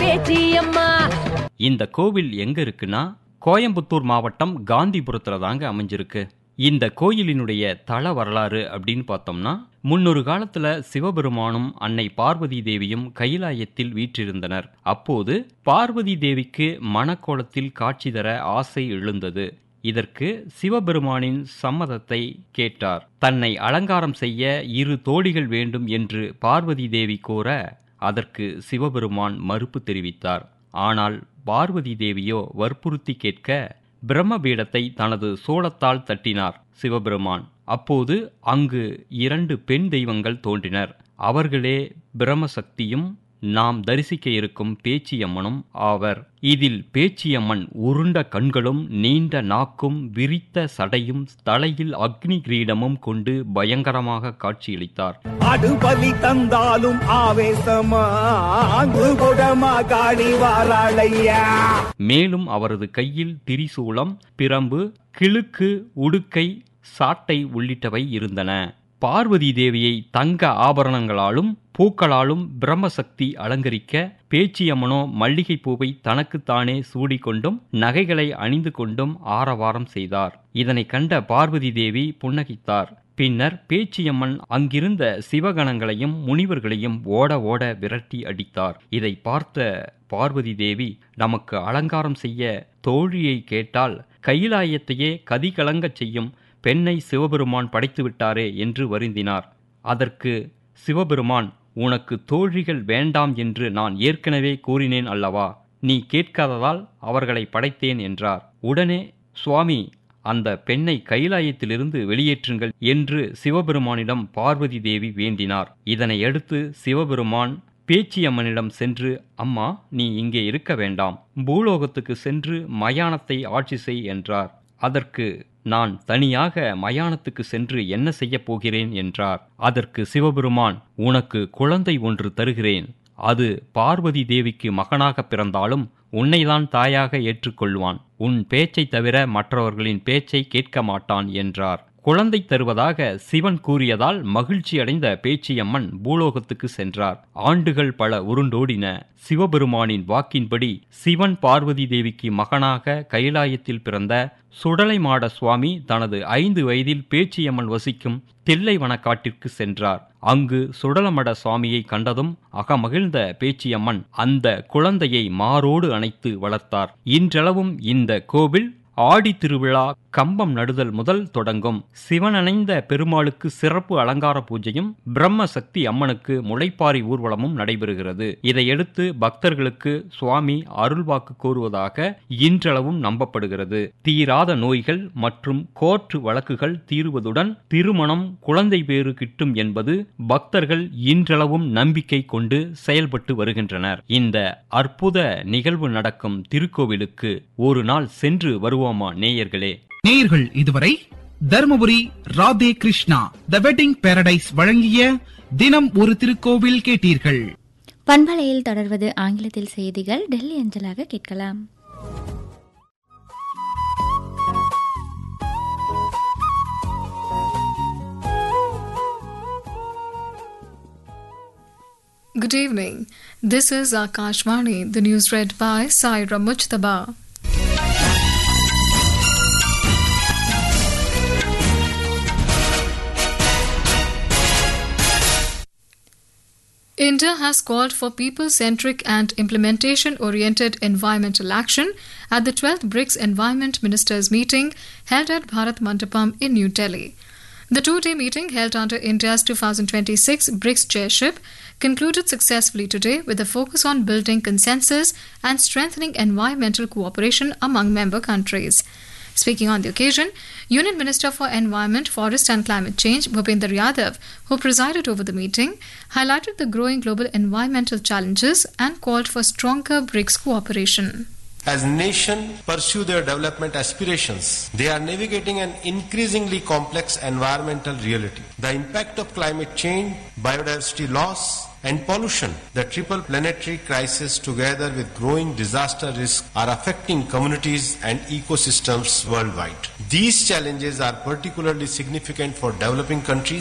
பேச்சியம்மா இந்த கோவில் எங்க இருக்குன்னா கோயம்புத்தூர் மாவட்டம் காந்திபுரத்துல தாங்க அமைஞ்சிருக்கு இந்த கோயிலினுடைய தல வரலாறு அப்படின்னு பார்த்தோம்னா முன்னொரு காலத்துல சிவபெருமானும் அன்னை பார்வதி தேவியும் கைலாயத்தில் வீற்றிருந்தனர் அப்போது பார்வதி தேவிக்கு மணக்கோலத்தில் காட்சி தர ஆசை எழுந்தது இதற்கு சிவபெருமானின் சம்மதத்தை கேட்டார் தன்னை அலங்காரம் செய்ய இரு தோழிகள் வேண்டும் என்று பார்வதி தேவி கோர அதற்கு சிவபெருமான் மறுப்பு தெரிவித்தார் ஆனால் பார்வதி தேவியோ வற்புறுத்தி கேட்க பிரம்மபீடத்தை தனது சோளத்தால் தட்டினார் சிவபெருமான் அப்போது அங்கு இரண்டு பெண் தெய்வங்கள் தோன்றினர் அவர்களே பிரம்மசக்தியும் நாம் தரிசிக்க இருக்கும் பேச்சியம்மனும் ஆவர் இதில் பேச்சியம்மன் உருண்ட கண்களும் நீண்ட நாக்கும் விரித்த சடையும் தலையில் அக்னி கிரீடமும் கொண்டு பயங்கரமாக காட்சியளித்தார் அடுபலி தந்தாலும் ஆவேசமா அங்கு குடமா காடி வாராளையா மேலும் அவரது கையில் திரிசூலம் பிரம்பு கிழுக்கு உடுக்கை சாட்டை உள்ளிட்டவை இருந்தன பார்வதி தேவியை தங்க ஆபரணங்களாலும் பூக்களாலும் பிரம்மசக்தி அலங்கரிக்க பேச்சியம்மனோ மல்லிகை பூவை தனக்குத்தானே சூடிக்கொண்டும் நகைகளை அணிந்து கொண்டும் ஆரவாரம் செய்தார் இதனை கண்ட பார்வதி தேவி புன்னகைத்தார் பின்னர் பேச்சியம்மன் அங்கிருந்த சிவகணங்களையும் முனிவர்களையும் ஓட ஓட விரட்டி அடித்தார் இதை பார்த்த பார்வதி தேவி நமக்கு அலங்காரம் செய்ய தோழியை கேட்டால் கைலாயத்தையே கதிகலங்கச் செய்யும் பெண்ணை சிவபெருமான் படைத்து விட்டாரே என்று வருந்தினார் அதற்கு சிவபெருமான் உனக்கு தோழிகள் வேண்டாம் என்று நான் ஏற்கனவே கூறினேன் அல்லவா நீ கேட்காததால் அவர்களை படைத்தேன் என்றார் உடனே சுவாமி அந்த பெண்ணை கைலாயத்திலிருந்து வெளியேற்றுங்கள் என்று சிவபெருமானிடம் பார்வதி தேவி வேண்டினார் இதனையடுத்து சிவபெருமான் பேச்சியம்மனிடம் சென்று அம்மா நீ இங்கே இருக்க வேண்டாம் பூலோகத்துக்கு சென்று மயானத்தை ஆட்சி செய் என்றார் அதற்கு நான் தனியாக மயானத்துக்கு சென்று என்ன செய்யப் போகிறேன் என்றார் அதற்கு சிவபெருமான் உனக்கு குழந்தை ஒன்று தருகிறேன் அது பார்வதி தேவிக்கு மகனாக பிறந்தாலும் உன்னைதான் தாயாக ஏற்றுக்கொள்வான் உன் பேச்சை தவிர மற்றவர்களின் பேச்சை கேட்க மாட்டான் என்றார் குழந்தை தருவதாக சிவன் கூறியதால் மகிழ்ச்சி அடைந்த பேச்சியம்மன் பூலோகத்துக்கு சென்றார் ஆண்டுகள் பல உருண்டோடின சிவபெருமானின் வாக்கின்படி சிவன் பார்வதி தேவிக்கு மகனாக கைலாயத்தில் பிறந்த சுடலைமாட சுவாமி தனது ஐந்து வயதில் பேச்சியம்மன் வசிக்கும் தில்லைவனக்காட்டிற்கு சென்றார் அங்கு சுடலமட சுவாமியை கண்டதும் அகமகிழ்ந்த பேச்சியம்மன் அந்த குழந்தையை மாரோடு அணைத்து வளர்த்தார் இன்றளவும் இந்த கோவில் ஆடி திருவிழா கம்பம் நடுதல் முதல் தொடங்கும் சிவனணைந்த பெருமாளுக்கு சிறப்பு அலங்கார பூஜையும் பிரம்ம சக்தி அம்மனுக்கு முளைப்பாரி ஊர்வலமும் நடைபெறுகிறது இதையடுத்து பக்தர்களுக்கு சுவாமி அருள்வாக்கு கூறுவதாக இன்றளவும் நம்பப்படுகிறது தீராத நோய்கள் மற்றும் கோர்ட்டு வழக்குகள் தீருவதுடன் திருமணம் குழந்தை பேறு கிட்டும் என்பது பக்தர்கள் இன்றளவும் நம்பிக்கை கொண்டு செயல்பட்டு வருகின்றனர் இந்த அற்புத நிகழ்வு நடக்கும் திருக்கோவிலுக்கு ஒரு நாள் சென்று வருவோமா நேயர்களே நேயர்கள் இதுவரை Dharmapuri Radhe Krishna the wedding paradise வழங்கிய தினம் ஒரு திருக்கோவில் கேட்டீர்கள் பண்பலையில் தொடர்வது ஆங்கிலத்தில் செய்திகள் டெல்லி அஞ்சலாக கேட்கலாம் Good evening. This is Akashvani, the news read by Saira Mujtaba. India has called for people centric and implementation oriented environmental action at the 12th BRICS Environment Ministers meeting held at Bharat Mandapam in New Delhi. The two day meeting, held under India's 2026 BRICS chairship, concluded successfully today with a focus on building consensus and strengthening environmental cooperation among member countries. Speaking on the occasion, Union Minister for Environment, Forest and Climate Change, Bhupender Yadav, who presided over the meeting, highlighted the growing global environmental challenges and called for stronger BRICS cooperation. As nations pursue their development aspirations, they are navigating an increasingly complex environmental reality. The impact of climate change, biodiversity loss, and pollution, the triple planetary crisis together with growing disaster risk are affecting communities and ecosystems worldwide. These challenges are particularly significant for developing countries